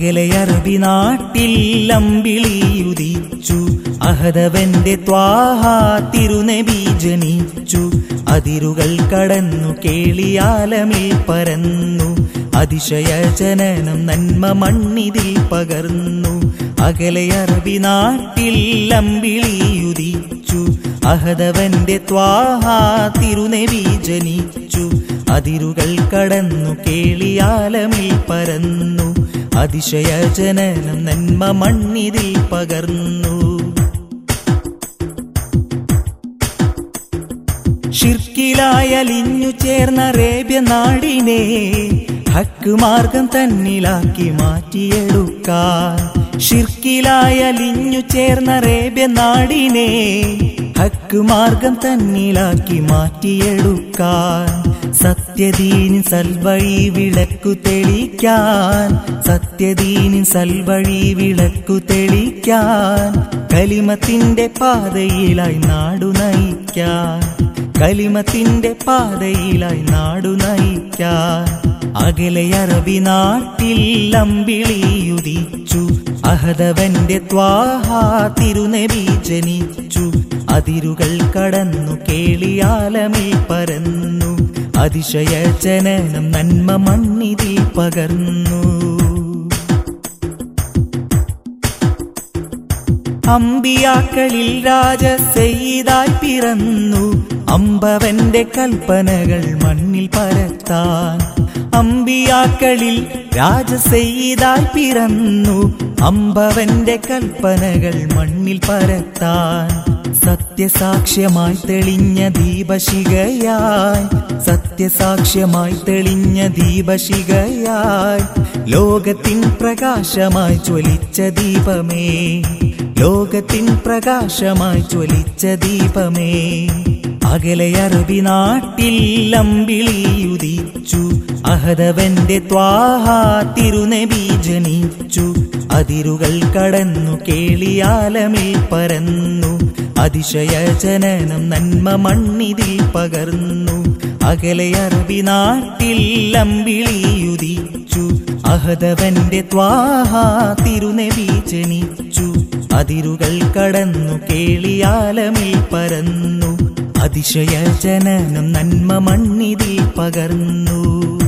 അകലെ അറബി നാട്ടിൽ അമ്പിളിയുദിച്ചു അഹദവന്റെ ത്വാഹ തിരുനബി ജനിച്ചു അതിരുകൾ കടന്നു കേളിയാലമിൽ പരന്നു അതിശയ ജനനം നന്മ മണ്ണിതിൽ പകർന്നു അകലെ അറബി നാട്ടിൽ അമ്പിളിയുദിച്ചു അഹദവന്റെ ത്വാഹ തിരുനബി ജനിച്ചു അതിരുകൾ കടന്നു കേളിയാലമിൽ പരന്നു അതിശയ ജനനം നന്മ മണ്ണിതിൽ പകർന്നു ഷിർക്കിലായലിഞ്ഞു ചേർന്ന റേബ്യ നാടിനെ ഹക്ക് മാർഗം തന്നിലാക്കി മാറ്റിയെടുക്കാൻ ഷിർക്കിലായലിഞ്ഞു ചേർന്ന റേബ്യ നാടിനെ ഹക്ക് മാർഗം തന്നിലാക്കി മാറ്റിയെടുക്കാൻ സത്യദീനിൻ സൽവഴി വിളക്കു തെളിക്കാൻ സത്യദീനിൻ സൽവഴി വിളക്കു തെളിക്കാൻ കലിമത്തിന്റെ പാതയിലായി നാടു നയിക്കാൻ കലിമത്തിന്റെ പാതയിലായി നാടു നയിക്കാൻ അകലെ അറബി നാട്ടിൽ അമ്പിളിയുദിച്ചു അഹദവന്റെ ത്വാഹ തിരുനബി ജനിച്ചു അതിരുകൾ കടന്നു കേളിയാലമിൽ പരന്നു അതിശയ ജനനം നന്മ മണ്ണിതിൽ പകർന്നു അമ്പിയാക്കളിൽ രാജ സെയ്തായി പിറന്നു അമ്പവന്റെ കൽപ്പനകൾ മണ്ണിൽ പരത്താൻ അമ്പിയാക്കളിൽ രാജ സെയ്തായി പിറന്നു അമ്പവന്റെ കൽപ്പനകൾ മണ്ണിൽ പരത്താൻ സത്യസാക്ഷ്യമായി തെളിഞ്ഞ ദീപശികയായി സത്യസാക്ഷ്യമായി തെളിഞ്ഞ ദീപശികയായി ലോകത്തിൻ പ്രകാശമായി ജ്വലിച്ച ദീപമേ ലോകത്തിൻ പ്രകാശമായി ജ്വലിച്ച ദീപമേ അകലെ അറബി നാട്ടിൽ അമ്പിളിയുദിച്ചു അഹദവന്റെ ത്വാഹ തിരുനബി ജനിച്ചു അതിരുകൾ കടന്നു കേളിയാലമിൽ പരന്നു അതിശയ ജനനം നന്മ മണ്ണിതിൽ പകർന്നു അകലെ അറബി നാട്ടിൽ അമ്പിളിയുദിച്ചു അഹദവന്റെ ത്വാഹ തിരുനബി ജനിച്ചു അതിരുകൾ കടന്നു കേളിയാലമിൽ പരന്നു അതിശയ ജനനം നന്മ മണ്ണിതിൽ പകർന്നു